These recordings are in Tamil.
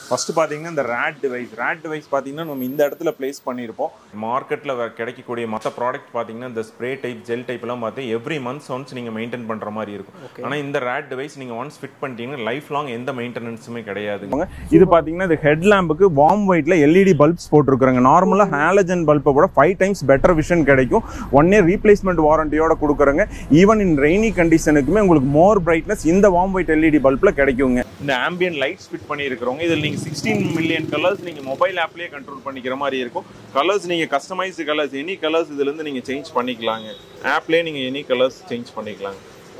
ஃபர்ஸ்ட் பார்த்தீங்கன்னா இந்த ரேட் டிவைஸ் ரேட் டிவைஸ் பார்த்தீங்கன்னா நம்ம இந்த இடத்துல பிளேஸ் பண்ணியிருப்போம் மார்க்கெட்டில் கிடைக்கக்கூடிய மற்ற ப்ராடக்ட் பார்த்தீங்கன்னா இந்த ஸ்ப்ரே டைப் ஜெல் டைப் எல்லாம் பார்த்து எவ்ரி மந்த்ஸ் ஒன்ஸ் நீங்கள் மெயின்டைன் பண்ணுற மாதிரி இருக்கும் ஆனால் இந்த ரேட் டிவைஸ் நீங்கள் ஒன்ஸ் ஃபிட் பண்ணிட்டீங்கன்னா லைஃப் லாங் எந்த மெயின்டெனன்ஸுமே கிடையாது இது பார்த்தீங்கன்னா இது ஹெட் லேம்புக்கு வார்ம் ஒயிட்ல எல்இடி பல்ப்ஸ் போட்டிருக்காங்க நார்மலாக ஹாலஜன் பல்பை விட ஃபைவ் டைம்ஸ் பெட்டர் விஷன் கிடைக்கும் ஒன் இயர் ரீப்ளேஸ்மெண்ட் வாரண்டியோட கொடுக்குறாங்க ஈவன் இன் ரெய்னி கண்டிஷனுக்குமே உங்களுக்கு மோர் பிரைட்னஸ் இந்த வார்ம் ஒயிட் எல்இடி பல்பில் கிடைக்குங்க இந்த ஆம்பியன் லைட்ஸ் ஃபிட் பண்ணியிருக்கிறவங்க இதில் நீங்கள் சிக்ஸ்டீன் மில்லியன் கலர்ஸ் நீங்கள் மொபைல் ஆப்லேயே கண்ட்ரோல் பண்ணிக்கிற மாதிரி இருக்கும் கலர்ஸ் நீங்கள் கஸ்டமைஸ்டு கலர்ஸ் எனி கலர்ஸ் இதுலேருந்து நீங்கள் சேஞ்ச் பண்ணிக்கலாங்க ஆப்லேயே நீங்கள் எனி கலர்ஸ் சேஞ்ச் பண்ணிக்கலாங்க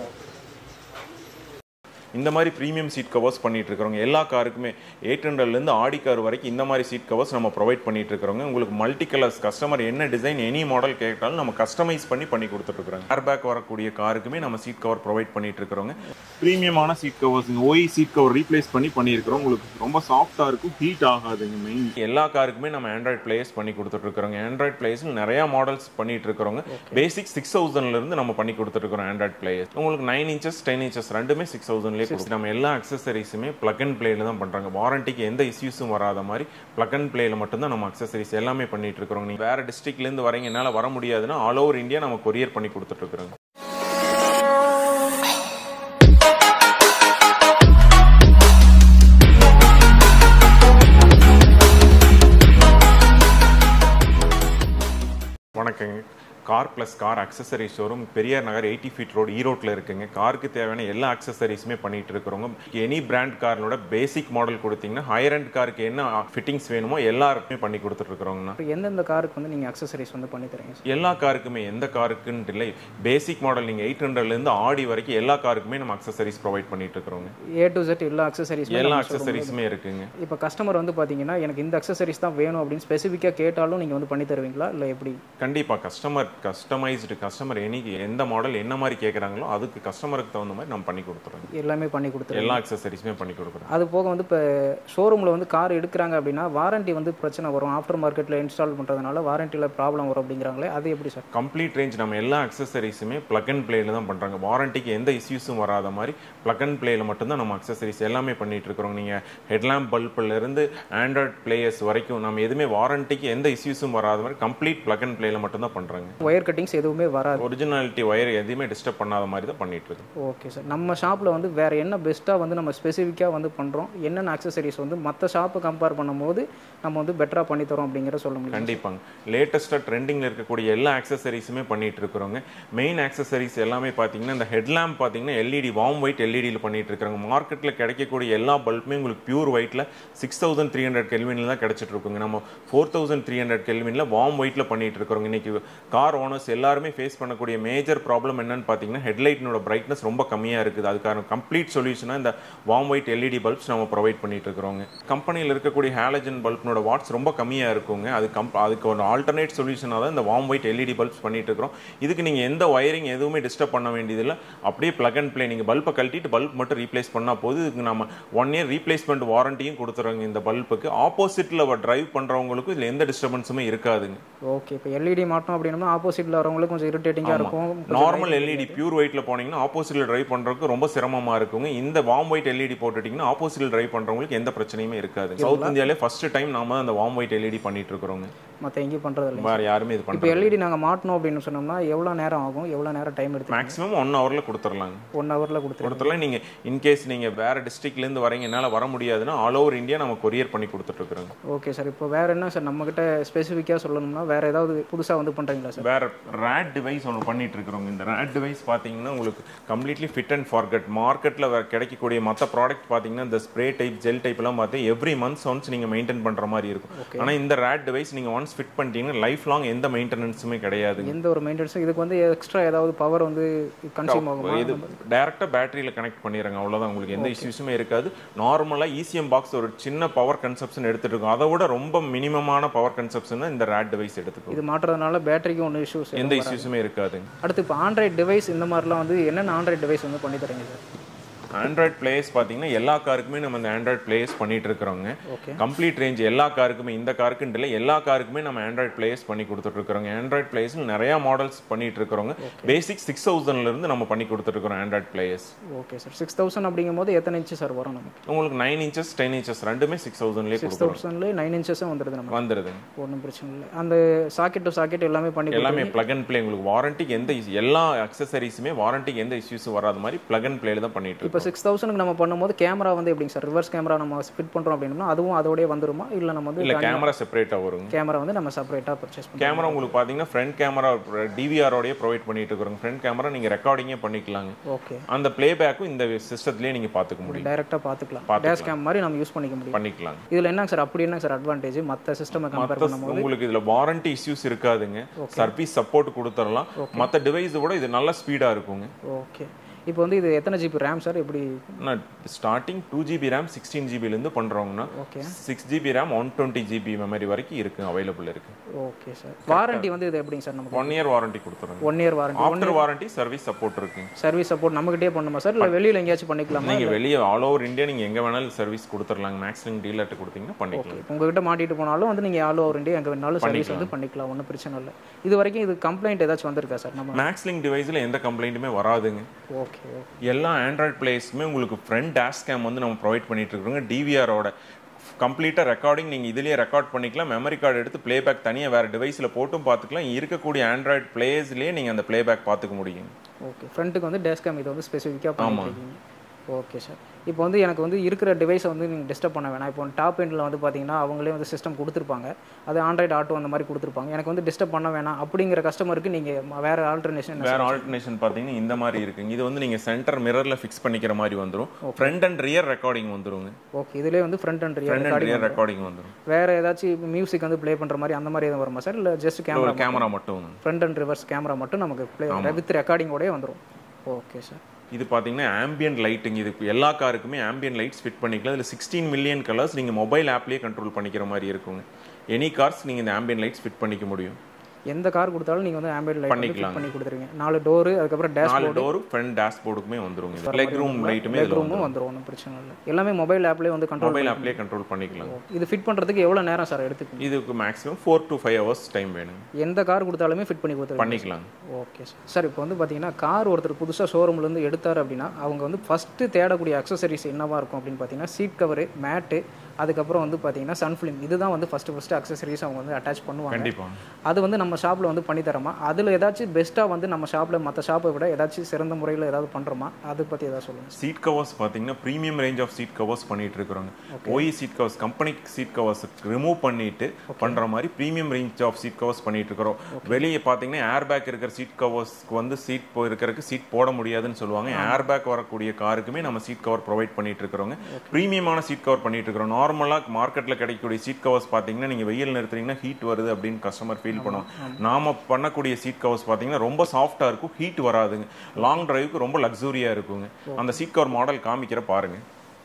இந்த மாதிரி ப்ரீமியம் சீட் கவர்ஸ் பண்ணிட்டு இருக்கிறவங்க எல்லா காருக்குமே எயிட் ஹண்ட்ரட்லேருந்து ஆடி கார் வரைக்கும் இந்த மாதிரி சீட் கவர்ஸ் நம்ம ப்ரொவைட் பண்ணிட்டு இருக்கிறவங்க உங்களுக்கு மல்டி கலர்ஸ் கஸ்டமர் என்ன டிசைன் எனி மாடல் கேட்டாலும் நம்ம கஸ்டமைஸ் பண்ணி பண்ணி கொடுத்துட்ருக்குறோங்க ஏர் பேக் வரக்கூடிய காருக்குமே நம்ம சீட் கவர் ப்ரொவைட் பண்ணிட்டு இருக்கிறவங்க ப்ரீமியமான சீட் கவர்ஸ் ஓய் சீட் கவர் ரீப்ளேஸ் பண்ணி பண்ணியிருக்கிறோம் உங்களுக்கு ரொம்ப சாஃப்டாக இருக்கும் ஹீட் ஆகாதுங்க மெயின் எல்லா காருக்குமே நம்ம ஆண்ட்ராய்ட் பிளேயர்ஸ் பண்ணி கொடுத்துட்ருக்குறோங்க ஆண்ட்ராய்ட் பிளேயர்ஸில் நிறையா மாடல்ஸ் பண்ணிட்டு இருக்கிறவங்க பேசிக் சிக்ஸ் தௌசண்ட்லேருந்து நம்ம பண்ணி கொடுத்துட்ருக்குறோம் ஆண்ட்ராய்ட் பிளேயர்ஸ் உங்களுக்கு நைன் இன்ச்சஸ் டென் இன்ச்சஸ் ரெண்டுமே சிக்ஸ் தௌசண்ட்லேயே கொடுக்கும் நம்ம எல்லா அக்சசரிஸுமே பிளக் அண்ட் பிளேல தான் பண்ணுறாங்க வாரண்டிக்கு எந்த இஷ்யூஸும் வராத மாதிரி பிளக் அண்ட் பிளேல மட்டும்தான் நம்ம அக்சசரிஸ் எல்லாமே பண்ணிட்டு இருக்கிறோம் நீங்கள் வேறு டிஸ்ட்ரிக்ட்லேருந்து வரீங்க என்னால் வர முடியாதுன்னா ஆல் ஓவர் இந்தியா நம்ம கொரியர் பண்ணி கொடுத்துட்ருக்குறோங்க வணக்கங்க car plus car accessory showroom Periyar Nagar eighty feet road ஈரோட்டில் இருக்குங்க காருக்கு தேவையான எல்லா அக்சசரிஸுமே பண்ணிட்டு இருக்கிறோங்க எனி பிராண்ட் காரோட பேசிக் மாடல் கொடுத்தீங்கன்னா ஹையர் அண்ட் காருக்கு என்ன ஃபிட்டிங்ஸ் வேணுமோ எல்லாருக்குமே பண்ணி கொடுத்துட்ருக்குறோங்கண்ணா இப்போ எந்தெந்த காருக்கு வந்து நீங்கள் அக்சசரிஸ் வந்து பண்ணி தரீங்க சார் எல்லா காருக்குமே எந்த காருக்குன்னு இல்லை பேசிக் மாடல் நீங்கள் எயிட் ஹண்ட்ரட்லேருந்து ஆடி வரைக்கும் எல்லா காருக்குமே நம்ம அக்சசரிஸ் ப்ரொவைட் பண்ணிட்டு இருக்கிறோங்க ஏ டு செட் எல்லா அக்சசரிஸ் எல்லா அக்சசரிஸுமே இருக்குங்க இப்போ கஸ்டமர் வந்து பார்த்தீங்கன்னா எனக்கு இந்த அக்சசரிஸ் தான் வேணும் அப்படின்னு ஸ்பெசிஃபிக்காக கேட்டாலும் நீங்கள் வந்து பண்ணி தருவீங்களா இல்லை எப்படி கண்டிப்பாக கஸ்டமர் கஸ்டமைஸ்டு கஸ்டமர் எனி எந்த மாடல் என்ன மாதிரி கேட்குறாங்களோ அதுக்கு கஸ்டமருக்கு தகுந்த மாதிரி நம்ம பண்ணி கொடுத்துறோம் எல்லாமே பண்ணி கொடுத்துருவீங்க எல்லா அக்சசரிஸுமே பண்ணி கொடுக்குறோம் அது போக வந்து இப்போ ஷோரூமில் வந்து கார் எடுக்கிறாங்க அப்படின்னா வாரண்டி வந்து பிரச்சனை வரும் ஆஃப்டர் மார்க்கெட்டில் இன்ஸ்டால் பண்ணுறதுனால வாரண்டியில் ப்ராப்ளம் வரும் அப்படிங்கிறாங்களே அது எப்படி சார் கம்ப்ளீட் ரேஞ்ச் நம்ம எல்லா அக்சசரிஸுமே பிளக் அண்ட் பிளேல தான் பண்ணுறாங்க வாரண்டிக்கு எந்த இஷ்யூஸும் வராத மாதிரி பிளக் அண்ட் பிளேல மட்டும்தான் நம்ம அக்சசரிஸ் எல்லாமே பண்ணிட்டு இருக்கிறோம் நீங்கள் ஹெட்லாம்ப் பல்ப்லேருந்து ஆண்ட்ராய்ட் பிளேயர்ஸ் வரைக்கும் நம்ம எதுவுமே வாரண்டிக்கு எந்த இஷ்யூஸும் வராத மாதிரி கம்ப்ளீட் பிளக் அண்ட் பிளேல மட்டும் தான் பண்ணுறாங்க ஒயர் கட்டிங்ஸ் எதுவுமே வராது ஒரிஜினாலிட்டி ஒயர் எதையுமே டிஸ்டர்ப் பண்ணாத மாதிரி தான் பண்ணிட்டு இருக்கோம் ஓகே சார் நம்ம ஷாப்பில் வந்து வேறு என்ன பெஸ்ட்டாக வந்து நம்ம ஸ்பெசிஃபிக்காக வந்து பண்ணுறோம் என்னென்ன அக்சசரிஸ் வந்து மற்ற ஷாப்பை கம்பேர் பண்ணும்போது நம்ம வந்து பெட்டராக பண்ணி தரோம் அப்படிங்கிற சொல்ல முடியும் கண்டிப்பாங்க லேட்டஸ்ட்டாக ட்ரெண்டிங்கில் இருக்கக்கூடிய எல்லா அக்சசரிஸுமே பண்ணிட்டு இருக்கிறோங்க மெயின் அக்சசரிஸ் எல்லாமே பார்த்தீங்கன்னா இந்த ஹெட்லாம்ப் பார்த்தீங்கன்னா எல்இடி வார்ம் ஒயிட் எல்இடியில் பண்ணிட்டு இருக்காங்க மார்க்கெட்டில் கிடைக்கக்கூடிய எல்லா பல்புமே உங்களுக்கு பியூர் ஒயிட்டில் சிக்ஸ் தௌசண்ட் த்ரீ ஹண்ட்ரட் கெல்வினில் தான் கிடைச்சிட்டு இருக்குங்க நம்ம ஃபோர் தௌசண்ட் த்ரீ ஹண்ட்ரட் கெல்வினில் வார்ம் ஒயிட்டில் பண்ணிட்டு இருக்கிறோங்க இன்னைக்கு கார் ஓனர்ஸ் எல்லாருமே ஃபேஸ் பண்ணக்கூடிய மேஜர் ப்ராப்ளம் என்னன்னு பார்த்தீங்கன்னா ஹெட்லைட்னோட பிரைட்னஸ் ரொம்ப கம்மியாக இருக்குது அதுக்கான கம்ப்ளீட் சொல்யூஷனாக இந்த வார்ம் ஒயிட் எல்இடி பல்ப்ஸ் நம்ம ப்ரொவைட் பண்ணிட்டு இருக்கிறோங்க கம்பெனியில் இருக்கக்கூடிய ஹாலஜன் பல்ப்னோட வாட்ஸ் ரொம்ப கம்மியாக இருக்குங்க அது கம்ப் அதுக்கு ஒரு ஆல்டர்னேட் சொல்யூஷனாக தான் இந்த வார்ம் ஒயிட் எல்இடி பல்ப்ஸ் பண்ணிட்டு இருக்கிறோம் இதுக்கு நீங்கள் எந்த ஒயரிங் எதுவுமே டிஸ்டர்ப் பண்ண வேண்டியதில்லை அப்படியே பிளக் அண்ட் ப்ளே நீங்கள் பல்பை கழட்டிட்டு பல்ப் மட்டும் ரீப்ளேஸ் பண்ணால் போது இதுக்கு நம்ம ஒன் இயர் ரீப்ளேஸ்மெண்ட் வாரண்டியும் கொடுத்துறோங்க இந்த பல்புக்கு ஆப்போசிட்டில் டிரைவ் பண்ணுறவங்களுக்கும் இதில் எந்த டிஸ்டர்பன்ஸுமே இருக்காதுங்க ஓகே இப்போ எல்இடி மாட்டோம் அப்படின்னா ஆப்போசிட்டில் வரவங்களுக்கு கொஞ்சம் இரிட்டேட்டிங்காக இருக்கும் நார்மல் எல்இடி பியூர் ஒயிட்ல போனீங்கன்னா ஆப்போசிட்ல டிரைவ் பண்றதுக்கு ரொம்ப சிரமமா இருக்குங்க இந்த வார்ம் ஒயிட் எல்இடி போட்டுட்டீங்கன்னா ஆப்போசிட்ல டிரைவ் பண்றவங்களுக்கு எந்த பிரச்சனையுமே இருக்காது சவுத் இந்தியாலே ஃபர்ஸ்ட் டைம் நாம அந்த வார்ம் ஒயிட் எல்இடி பண்ணிட்டு இருக்கிறோங்க மற்ற எங்கேயும் பண்ணுறது இல்லை வேற யாருமே இது இப்போ பண்றாங்க எல்இடி நாங்கள் மாட்டணும் அப்படின்னு சொன்னோம்னா எவ்வளோ நேரம் ஆகும் எவ்வளோ நேரம் டைம் எடுத்து மேக்ஸிமம் ஒன் ஹவர்ல கொடுத்துடலாங்க ஒன் ஹவரில் கொடுத்துருவோம் கொடுத்துடலாம் நீங்க இன்கேஸ் நீங்க வேற டிஸ்ட்ரிக்ட்ல இருந்து வரீங்க என்னால வர முடியாதுன்னா ஆல் ஓவர் இந்தியா நம்ம கொரியர் பண்ணி கொடுத்துட்டு இருக்கிறோங்க ஓகே சார் இப்போ வேறு என்ன சார் நம்மக்கிட்ட ஸ்பெசிஃபிக்காக சொல்லணும்னா வேறு ஏதாவது புதுசாக வந்து பண்ணுறீங்களா சார் வேற ரேட் டிவைஸ் ஒன்று பண்ணிட்டு இருக்கிறோங்க இந்த ரேட் டிவைஸ் பார்த்தீங்கன்னா உங்களுக்கு கம்ப்ளீட்லி ஃபிட் அண்ட் ஃபார்கட் மார்க்கெட்டில் கிடைக்கக்கூடிய மற்ற ப்ராடக்ட் பார்த்தீங்கன்னா இந்த ஸ்ப்ரே டைப் ஜெல் டைப் எல்லாம் பார்த்து எவ்ரி மந்த்ஸ் ஒன்ஸ் நீங்கள் மெயின்டைன் பண்ணுற மாதிரி இருக்கும் ஆனால் இந்த ரேட் டிவைஸ் நீங்கள் ஒன்ஸ் ஃபிட் பண்ணிட்டீங்கன்னா லைஃப் லாங் எந்த மெயின்டெனன்ஸுமே கிடையாது எந்த ஒரு மெயின்டெனன்ஸும் இதுக்கு வந்து எக்ஸ்ட்ரா ஏதாவது பவர் வந்து கன்சியூம் ஆகுமா இது டைரக்டா பேட்டரியில கனெக்ட் பண்ணிடுறாங்க அவ்வளவுதான் உங்களுக்கு எந்த இஷ்யூஸுமே இருக்காது நார்மலா இசிஎம் பாக்ஸ் ஒரு சின்ன பவர் கன்சப்ஷன் எடுத்துட்டு இருக்கும் அதை விட ரொம்ப மினிமமான பவர் கன்சப்ஷன் தான் இந்த ரேட் டிவைஸ் எடுத்துக்கும் இது மாட்டுறதுனால பேட்டரிக்கு ஒன்றும் இஷ்யூஸ் எந்த இஷ்யூஸுமே இருக்காதுங்க அடுத்து இப்போ ஆண்ட்ராய்ட் டிவைஸ் இந்த மாதிரிலாம் வந்து என்னென்ன ஆண்ட்ராய்ட் டிவைஸ் வந்து பண்ணி தரீங்க சார் ஆண்ட்ராய்ட் பிளேயர்ஸ் பார்த்தீங்கன்னா எல்லா காருக்குமே நம்ம இந்த ஆண்ட்ராய்ட் பிளேயர்ஸ் பண்ணிட்டு இருக்கிறோங்க ஓகே கம்ப்ளீட் ரேஞ்ச் எல்லா காருக்குமே இந்த காருக்குன்னு இல்லை எல்லா காருக்குமே நம்ம ஆண்ட்ராய்ட் பிளேயர்ஸ் பண்ணி கொடுத்துட்டு இருக்கிறோங்க ஆண்ட்ராய்ட் பிளேயர்ஸ்ல நிறைய மாடல்ஸ் பண்ணிட்டு இருக்கிறோங்க பேசிக் சிக்ஸ் தௌசண்ட்ல இருந்து நம்ம பண்ணி கொடுத்துட்டு இருக்கிறோம் android players okay sir six thousand அப்படிங்கும்போது எத்தனை இன்ச்சு சார் வரும் நமக்கு உங்களுக்கு நைன் இன்ச்சஸ் டென் இன்ச்சஸ் ரெண்டுமே சிக்ஸ் தௌசண்ட்லேயே சிக்ஸ் கொடுக்குறோம் தௌசண்ட்லேயே நைன் இன்ச்சஸும் வந்துடுது நமக்கு வந்துடுதுங்க ஒன்றும் பிரச்சனை இல்லை அந்த சாக்கெட் டு சாக்கெட் எல்லாமே பண்ணி எல்லாமே பிளக் அண்ட் ப்ளே உங்களுக்கு வாரண்டிக்கு எந்த issue- எல்லா அக்சசரிஸுமே வாரண்டிக்கு எந்த இஷ்யூஸும் வராத மாதிரி பிளக் அண்ட் பிளேல தான் பண்ணிட்டு இருக்கோம் இப்போ சிக்ஸ் தௌசண்ட்க்கு நம்ம பண்ணும்போது கேமரா வந்து எப்படிங்க சார் ரிவர்ஸ் கேமரா நம்ம ஃபிட் பண்ணுறோம் அப்படின்னா அதுவும் அதோடய வந்துருமா இல்லை நம்ம வந்து இல்ல கேமரா செப்பரேட்டா வருங்க கேமரா வந்து நம்ம செப்பரேட்டாக பர்ச்சேஸ் பண்ணுறோம் கேமரா உங்களுக்கு பாத்தீங்கன்னா ஃப்ரண்ட் கேமரா டிவிஆரோடய ப்ரொவைட் பண்ணிட்டு இருக்கிறோம் ஃப்ரண்ட் கேமரா நீங்க ரெக்கார்டிங்கே பண்ணிக்கலாங்க ஓகே அந்த ப்ளேபேக்கும் இந்த சிஸ்டத்துலேயே நீங்க பாத்துக்க முடியும் டைரெக்டாக பார்த்துக்கலாம் டேஷ் கேம் மாதிரி நம்ம யூஸ் பண்ணிக்க முடியும் பண்ணிக்கலாம் இதில் என்னங்க சார் அப்படி என்னங்க சார் அட்வான்டேஜ் மற்ற சிஸ்டமை கம்பேர் மத்த பண்ணும்போது உங்களுக்கு இதுல வாரண்டி இஷ்யூஸ் இருக்காதுங்க சர்வீஸ் சப்போர்ட் கொடுத்துடலாம் மத்த டிவைஸ் விட இது நல்ல ஸ்பீடா இருக்குங்க ஓகே இப்போ வந்து இது எத்தனை ஜிபி ரேம் சார் எப்படி starting two GB RAM sixteen ஜிபிலேருந்து பண்ணுறோங்கன்னா okay six GB RAM one twenty GB memory வரைக்கும் இருக்கு அவைலபிள் இருக்கு ஓகே சார் வாரண்டி வந்து இது எப்படிங்க சார் நமக்கு ஒன் இயர் வாரண்டி கொடுத்துருங்க one year warranty after warranty service support இருக்குங்க சர்வீஸ் சப்போர்ட் நம்மகிட்டே பண்ணுமா சார் இல்லை வெளியில் எங்கேயாச்சும் பண்ணிக்கலாமா நீங்க வெளியே ஆல் ஓவர் இந்தியா நீங்க எங்க வேணாலும் சர்வீஸ் கொடுத்துடலாங்க மேக்ஸிமம் டீலர்ட்ட கொடுத்தீங்கன்னா பண்ணிக்கலாம் இப்போ உங்ககிட்ட மாட்டிட்டு போனாலும் வந்து நீங்கள் ஆல் ஓவர் இண்டியா எங்கே வேணாலும் சர்வீஸ் வந்து பண்ணிக்கலாம் ஒன்றும் பிரச்சனை இல்லை இது வரைக்கும் இது கம்ப்ளைண்ட் ஏதாச்சும் வந்திருக்கா சார் நம்ம மேக்ஸ்லிங் டிவைஸ்ல எந்த கம்ப்ளைண்ட்டுமே வராதுங்க ஓகே ஓகே எல்லா ஆண்ட்ராய்ட் பிளேஸ்மே உங்களுக்கு ஃப்ரண்ட் டேஷ் கேம் வந்து நம்ம ப்ரொவைட் பண்ணிட்டு இருக்கிறோங்க டிவிஆரோட கம்ப்ளீட்டாக ரெக்கார்டிங் நீங்கள் இதுலேயே ரெக்கார்ட் பண்ணிக்கலாம் மெமரி கார்டு எடுத்து ப்ளேபேக் தனியாக வேறு டிவைஸில் போட்டும் பார்த்துக்கலாம் இருக்கக்கூடிய ஆண்ட்ராய்ட் பிளேஸ்லேயே நீங்கள் அந்த ப்ளேபேக் பார்த்துக்க முடியும் ஓகே ஃப்ரண்ட்டுக்கு வந்து டேஷ் கேம் இது வந்து ஸ்பெசிஃபிக்காக பண்ணிருக்கீங்க ஓகே சார் இப்போ வந்து எனக்கு வந்து இருக்கிற டிவைஸை வந்து நீங்கள் டிஸ்டர்ப் பண்ண வேணாம் இப்போ டாப் எண்டில் வந்து பார்த்தீங்கன்னா அவங்களே வந்து சிஸ்டம் கொடுத்துருப்பாங்க அது ஆண்ட்ராய்டு ஆட்டோ அந்த மாதிரி கொடுத்துருப்பாங்க எனக்கு வந்து டிஸ்டர்ப் பண்ண வேணாம் அப்படிங்கிற கஸ்டமருக்கு நீங்கள் வேறு ஆல்டர்னேஷன் வேற ஆல்டர்னேஷன் பார்த்தீங்கன்னா இந்த மாதிரி இருக்குங்க இது வந்து நீங்கள் சென்டர் மிரரில் ஃபிக்ஸ் பண்ணிக்கிற மாதிரி வந்துடும் ஃப்ரண்ட் அண்ட் ரியர் ரெக்கார்டிங் வந்துருங்க ஓகே இதுலேயே வந்து front and rear front and rear recording வந்துடும் வேறு ஏதாச்சும் மியூசிக் வந்து ப்ளே பண்ணுற மாதிரி அந்த மாதிரி எதுவும் வருமா சார் இல்லை ஜஸ்ட் கேமரா ஒரு கேமரா மட்டும் ஃப்ரண்ட் அண்ட் ரிவர்ஸ் கேமரா மட்டும் நமக்கு ப்ளே வித் ரெக்கார்டிங்கோடய வந்துடும் ஓகே சார் இது பார்த்தீங்கன்னா ஆம்பியன்ட் லைட்டிங் இது எல்லா காருக்குமே ஆம்பியன்ட் லைட்ஸ் ஃபிட் பண்ணிக்கலாம் இதில் சிக்ஸ்டீன் மில்லியன் கலர்ஸ் நீங்கள் மொபைல் ஆப்லேயே கண்ட்ரோல் பண்ணிக்கிற மாதிரி இருக்குங்க எனி கார்ஸ் நீங்கள் இந்த ஆம்பியன்ட் லைட்ஸ் ஃபிட் பண்ணிக்க முடியும் எந்த கார் கொடுத்தாலும் நீங்கள் வந்து ஆம்பியன் லைட் வந்து பண்ணிக்கலாம். ஃபிட் பண்ணி கொடுத்துருங்க நாலு டோரு அதுக்கப்புறம் டேஷ் நாலு டோரு ஃப்ரண்ட் டேஷ்போர்டுக்குமே வந்துருங்க லெக் ரூம் லைட்டுமே லெக் ரூமும் வந்துடும் ஒன்றும் பிரச்சனை இல்லை எல்லாமே மொபைல் ஆப்லேயே வந்து கண்ட்ரோல் மொபைல் ஆப்லேயே கண்ட்ரோல் பண்ணிக்கலாம் இது ஃபிட் பண்ணுறதுக்கு எவ்வளோ நேரம் சார் எடுத்துக்கும் இதுக்கு maximum four to five hours time வேணும் எந்த கார் கொடுத்தாலுமே ஃபிட் பண்ணி கொடுத்துருங்க பண்ணிக்கலாம் ஓகே சார் சார் இப்போ வந்து பார்த்தீங்கன்னா கார் ஒருத்தர் புதுசாக ஷோரூம்லேருந்து எடுத்தார் அப்படின்னா அவங்க வந்து ஃபஸ்ட்டு தேடக்கூடிய அக்சசரிஸ் என்னவா இருக்கும் அப்படின்னு பார்த்தீங்கன்னா சீட் கவரு மேட்டு அதுக்கப்புறம் வந்து பார்த்தீங்கன்னா சன்ஃபிலிம் இதுதான் வந்து ஃபஸ்ட்டு ஃபஸ்ட்டு அக்சசரிஸ் அவங்க வந்து அட்டாச் பண்ணுவாங்க கண்டிப்பா அது வந்து நம்ம ஷாப்பில் வந்து பண்ணி தரோமா அதில் ஏதாச்சும் பெஸ்ட்டாக வந்து நம்ம ஷாப்பில் மற்ற ஷாப்பை விட ஏதாச்சும் சிறந்த முறையில் ஏதாவது பண்ணுறோமா அதை பற்றி ஏதாவது சொல்லுங்கள் சீட் கவர்ஸ் பார்த்தீங்கன்னா premium range of seat covers பண்ணிட்டு இருக்கிறோங்க OE seat covers company seat covers remove பண்ணிட்டு பண்ற மாதிரி premium range of seat covers பண்ணிட்டு இருக்கிறோம் வெளியே பார்த்தீங்கன்னா ஏர் பேக் இருக்கிற சீட் கவர்ஸ்க்கு வந்து சீட் போ இருக்கிறதுக்கு சீட் போட முடியாதுன்னு சொல்லுவாங்க ஏர் பேக் வரக்கூடிய காருக்குமே நம்ம சீட் கவர் ப்ரொவைட் பண்ணிட்டு இருக்கிறோங்க ப்ரீமியமான சீட் கவர் பண்ணிட்டு இருக்கிறோம் நார்மலாக மார்க்கெட்டில் கிடைக்கக்கூடிய சீட் கவர்ஸ் பார்த்தீங்கன்னா நீங்கள் வெயில் நிறுத்துறீங்கன்னா ஹீட் வருது அப்படின்னு கஸ்டமர் ஃபீல் பண்ணுவோம் நாம பண்ணக்கூடிய சீட் கவர்ஸ் பார்த்தீங்கன்னா ரொம்ப சாஃப்டாக இருக்கும் ஹீட் வராதுங்க லாங் டிரைவுக்கு ரொம்ப லக்ஸூரியாக இருக்குங்க அந்த சீட் கவர் மாடல் காமிக்கிற பாருங்க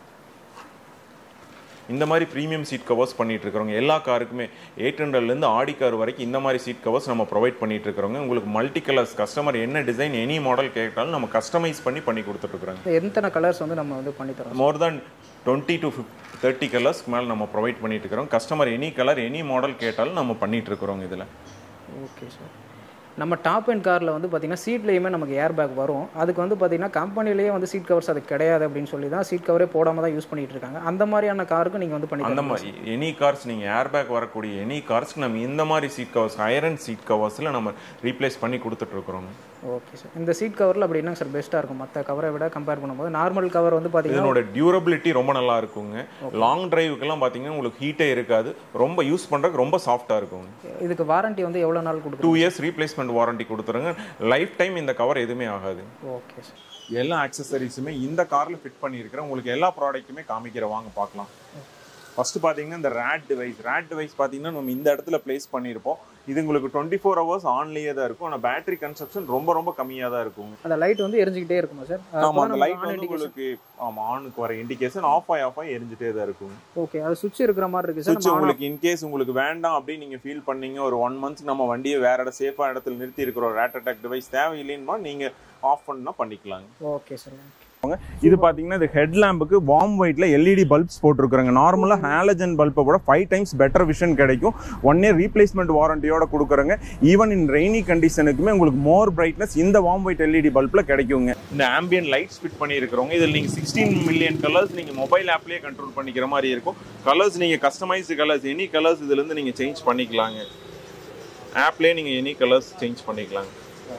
இந்த மாதிரி ப்ரீமியம் சீட் கவர்ஸ் பண்ணிட்டு இருக்கிறவங்க எல்லா காருக்குமே எயிட் ஹண்ட்ரட்லேருந்து ஆடி கார் வரைக்கும் இந்த மாதிரி சீட் கவர்ஸ் நம்ம ப்ரொவைட் பண்ணிட்டு இருக்கிறவங்க உங்களுக்கு மல்டி கலர்ஸ் கஸ்டமர் என்ன டிசைன் எனி மாடல் கேட்டாலும் நம்ம கஸ்டமைஸ் பண்ணி பண்ணி கொடுத்துட்டு இருக்கிறோங்க எத்தனை கலர்ஸ் வந்து நம்ம வந்து பண்ணி தரோம் more than twenty to thirty கலர்ஸ்க்கு மேலே நம்ம ப்ரொவைட் பண்ணிட்டு இருக்கிறோம் customer any colour any model கேட்டாலும் நம்ம பண்ணிட்டு இருக்கிறோம் இதில் ஓகே சார் நம்ம டாப் அண்ட் காரில் வந்து பார்த்தீங்கன்னா சீட்லேயுமே நமக்கு ஏர் பேக் வரும் அதுக்கு வந்து பார்த்தீங்கன்னா கம்பெனிலேயே வந்து சீட் கவர்ஸ் அது கிடையாது அப்படின்னு சொல்லி தான் சீட் கவரே போடாமல் தான் யூஸ் பண்ணிட்டு இருக்காங்க அந்த மாதிரியான காருக்கு நீங்கள் வந்து பண்ணி அந்த மாதிரி எனி கார்ஸ் நீங்கள் ஏர் பேக் வரக்கூடிய எனி கார்ஸ்க்கு நம்ம இந்த மாதிரி சீட் கவர்ஸ் ஐரன் சீட் கவர்ஸில் நம்ம ரீப்ளேஸ் பண்ணி கொடுத்துட்டு இருக்கிறோம் ஓகே சார் இந்த சீட் கவரில் அப்படி என்ன சார் பெஸ்ட்டாக இருக்கும் மற்ற கவரை விட கம்பேர் பண்ணும்போது நார்மல் கவர் வந்து பார்த்தீங்கன்னா இதனோட டியூரபிலிட்டி ரொம்ப நல்லா இருக்குங்க லாங் டிரைவுக்கெல்லாம் பார்த்தீங்கன்னா உங்களுக்கு ஹீட்டே இருக்காது ரொம்ப யூஸ் பண்ணுறதுக்கு ரொம்ப சாஃப்டாக இருக்குங்க இதுக்கு வாரண்டி வந்து எவ்வளோ நாள் கொடுக்குறோம் டூ இயர்ஸ் ரீப்ளேஸ்மெண்ட் வாரண்டி கொடுத்துருங்க லைஃப் டைம் இந்த கவர் எதுவுமே ஆகாது ஓகே சார் எல்லா ஆக்சசரிஸுமே இந்த காரில் ஃபிட் பண்ணியிருக்கிறேன் உங்களுக்கு எல்லா ப்ராடக்ட்டுமே காமிக்கிற வாங்க பார்க்கலாம் ஃபர்ஸ்ட் பார்த்தீங்கன்னா இந்த ரேட் டிவைஸ் ரேட் டிவைஸ் பார்த்தீங்கன்னா நம்ம இந்த இடத்துல பிளேஸ் பண்ணியிருப்போம் இது உங்களுக்கு டுவெண்ட்டி ஃபோர் ஹவர்ஸ் ஆன்லேயே தான் இருக்கும் ஆனால் பேட்டரி கன்சப்ஷன் ரொம்ப ரொம்ப கம்மியாக தான் இருக்குங்க அந்த லைட் வந்து எரிஞ்சுக்கிட்டே இருக்குமா சார் ஆமா அந்த லைட் வந்து உங்களுக்கு ஆமா ஆனுக்கு வர இண்டிகேஷன் ஆஃப் ஆகி ஆஃப் ஆகி எரிஞ்சிட்டே தான் இருக்கும் ஓகே அது சுவிட்ச் இருக்கிற மாதிரி இருக்கு சார் சுவிட்ச் உங்களுக்கு இன்கேஸ் உங்களுக்கு வேண்டாம் அப்படின்னு நீங்க ஃபீல் பண்ணீங்க ஒரு ஒன் மந்த்ஸ் நம்ம வண்டியை வேற இடம் சேஃபா இடத்துல நிறுத்தி இருக்கிறோம் ரேட் அட்டாக் டிவைஸ் தேவையில்லைன்னா நீங்க ஆஃப் பண்ணா பண்ணிக்கலாங்க ஓகே சார் ஓகே இது பார்த்தீங்கன்னா இது ஹெட் லேம்புக்கு வார்ம் ஒயிட்ல எல்இடி பல்ப்ஸ் போட்டிருக்காங்க நார்மலாக ஹாலஜன் பல்பை விட ஃபைவ் டைம்ஸ் பெட்டர் விஷன் கிடைக்கும் ஒன் இயர் ரீப்ளேஸ்மெண்ட் வாரண்டியோட கொடுக்குறாங்க ஈவன் இன் ரெய்னி கண்டிஷனுக்குமே உங்களுக்கு மோர் பிரைட்னஸ் இந்த வார்ம் ஒயிட் எல்இடி பல்ப்ல கிடைக்குங்க இந்த ஆம்பியன் லைட்ஸ் ஃபிட் பண்ணியிருக்கிறவங்க இதில் நீங்கள் சிக்ஸ்டீன் மில்லியன் கலர்ஸ் நீங்கள் மொபைல் ஆப்லேயே கண்ட்ரோல் பண்ணிக்கிற மாதிரி இருக்கும் கலர்ஸ் நீங்கள் கஸ்டமைஸ்டு கலர்ஸ் எனி கலர்ஸ் இதுலேருந்து நீங்கள் சேஞ்ச் பண்ணிக்கலாங்க ஆப்லேயே நீங்கள் எனி கலர்ஸ் சேஞ்ச் பண்ணிக்கலாங்க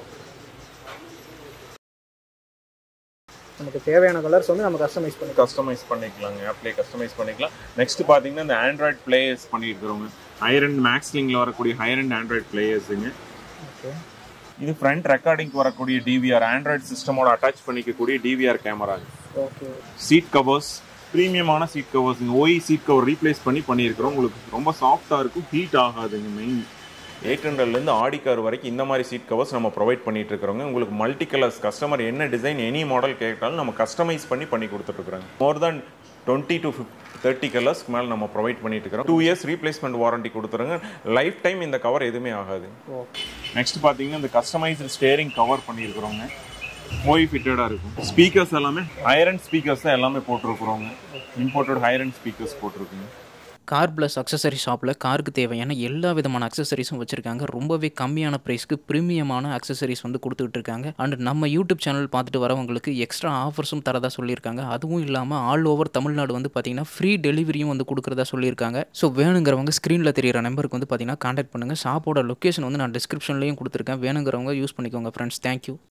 நமக்கு தேவையான கலர்ஸ் வந்து நம்ம கஸ்டமைஸ் பண்ணி கஸ்டமைஸ் பண்ணிக்கலாங்க ஆப்லேயே கஸ்டமைஸ் பண்ணிக்கலாம் நெக்ஸ்ட் பார்த்தீங்கன்னா இந்த ஆண்ட்ராய்ட் பிளேயர்ஸ் பண்ணியிருக்கிறவங்க ஹையர் அண்ட் மேக்ஸ்லிங்கில் வரக்கூடிய ஹையர் அண்ட் ஆண்ட்ராய்ட் பிளேயர்ஸுங்க ஓகே இது ஃப்ரண்ட் ரெக்கார்டிங்க்கு வரக்கூடிய டிவிஆர் ஆண்ட்ராய்ட் சிஸ்டமோட அட்டாச் பண்ணிக்கக்கூடிய டிவிஆர் கேமராங்க ஓகே சீட் கவர்ஸ் ப்ரீமியமான சீட் கவர்ஸுங்க ஓஇ சீட் கவர் ரீப்ளேஸ் பண்ணி பண்ணியிருக்கிறோம் உங்களுக்கு ரொம்ப சாஃப்டாக இருக்கும் ஹீட் ஆகாதுங்க மெயின் எயிட் ஹண்ட்ரட்லேருந்து ஆடி கார் வரைக்கும் இந்த மாதிரி சீட் கவர்ஸ் நம்ம ப்ரொவைட் பண்ணிட்டு இருக்கிறோங்க உங்களுக்கு மல்டி கலர்ஸ் கஸ்டமர் என்ன டிசைன் எனி மாடல் கேட்டாலும் நம்ம கஸ்டமைஸ் பண்ணி பண்ணி கொடுத்துட்ருக்குறோங்க more than twenty to thirty கலர்ஸ்க்கு மேலே நம்ம ப்ரொவைட் பண்ணிட்டு இருக்கிறோம் டூ இயர்ஸ் ரீப்ளேஸ்மெண்ட் வாரண்டி கொடுத்துருங்க லைஃப் டைம் இந்த கவர் எதுவுமே ஆகாது ஓகே நெக்ஸ்ட் பார்த்தீங்கன்னா இந்த கஸ்டமைஸ்டு ஸ்டேரிங் கவர் பண்ணியிருக்கிறோங்க ஓய் ஃபிட்டடாக இருக்கும் ஸ்பீக்கர்ஸ் எல்லாமே ஹைரண்ட் ஸ்பீக்கர்ஸ் தான் எல்லாமே போட்டிருக்கிறோங்க இம்போர்ட்டட் ஹைரண்ட் ஸ்பீக்கர்ஸ் போட்டிருக்குங்க கார் ப்ளஸ் அக்சசரி ஷாப்பில் காருக்கு தேவையான எல்லா விதமான அக்சசரிஸும் வச்சுருக்காங்க ரொம்பவே கம்மியான ப்ரைஸ்க்கு ப்ரீமியமான அக்சசரிஸ் வந்து கொடுத்துட்டு இருக்காங்க அண்ட் நம்ம யூடியூப் சேனல் பார்த்துட்டு வரவங்களுக்கு எக்ஸ்ட்ரா ஆஃபர்ஸும் தரதா சொல்லியிருக்காங்க அதுவும் இல்லாமல் ஆல் ஓவர் தமிழ்நாடு வந்து பார்த்தீங்கன்னா ஃப்ரீ டெலிவரியும் வந்து கொடுக்குறதா சொல்லியிருக்காங்க ஸோ வேணுங்கிறவங்க ஸ்க்ரீனில் தெரியிற நம்பருக்கு வந்து பார்த்தீங்கன்னா காண்டாக்ட் பண்ணுங்கள் ஷாப்போட லொக்கேஷன் வந்து நான் டிஸ்கிரிப்ஷன்லேயும் கொடுத்துருக்கேன் வேணுங்கிறவங்க யூஸ் பண்ணிக்கோங்க ஃப்ரெண்ட்ஸ் தேங்க்யூ